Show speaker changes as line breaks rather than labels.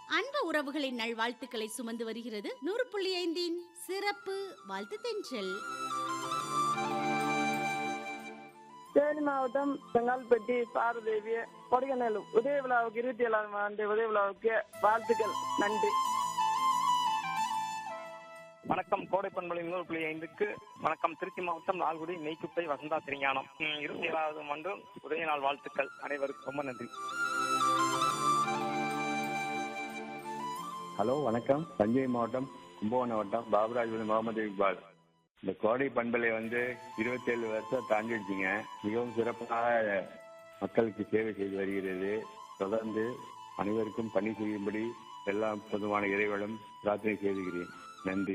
அன்பு உறவுகளின் நல்வாழ்த்துக்களை சுமந்து வருகிறது நூறு புள்ளி ஐந்தின் சிறப்பு வாழ்த்து தென்றல்
தேனி மாவட்டம் செங்கால்பட்டி பாரதேவி கொடைக்கானல் உதய விழாவுக்கு இருபத்தி ஏழாம் ஆண்டு உதய விழாவுக்கு வாழ்த்துக்கள் நன்றி
வணக்கம் கோடை பண்பலை நூறு புள்ளி ஐந்துக்கு வணக்கம் திருச்சி மாவட்டம் லால்குடி நெய்க்குப்பை வசந்தா திருஞானம் ம், இருபத்தி ஏழாவது ஆண்டு உதய நாள் வாழ்த்துக்கள் அனைவருக்கும் ரொம்ப நன்றி
ஹலோ வணக்கம் தஞ்சை மாவட்டம் கும்பகோணம் வட்டம் பாபராஜ் முகமது இக்பால் இந்த கோடை பண்பலை வந்து இருபத்தேழு வருஷம் தாண்டிடுச்சிங்க மிகவும் சிறப்பாக மக்களுக்கு சேவை செய்து வருகிறது தொடர்ந்து அனைவருக்கும் பணி செய்யும்படி எல்லாம் பொதுவான இறைவனும் பிரார்த்தனை செய்துகிறேன் நன்றி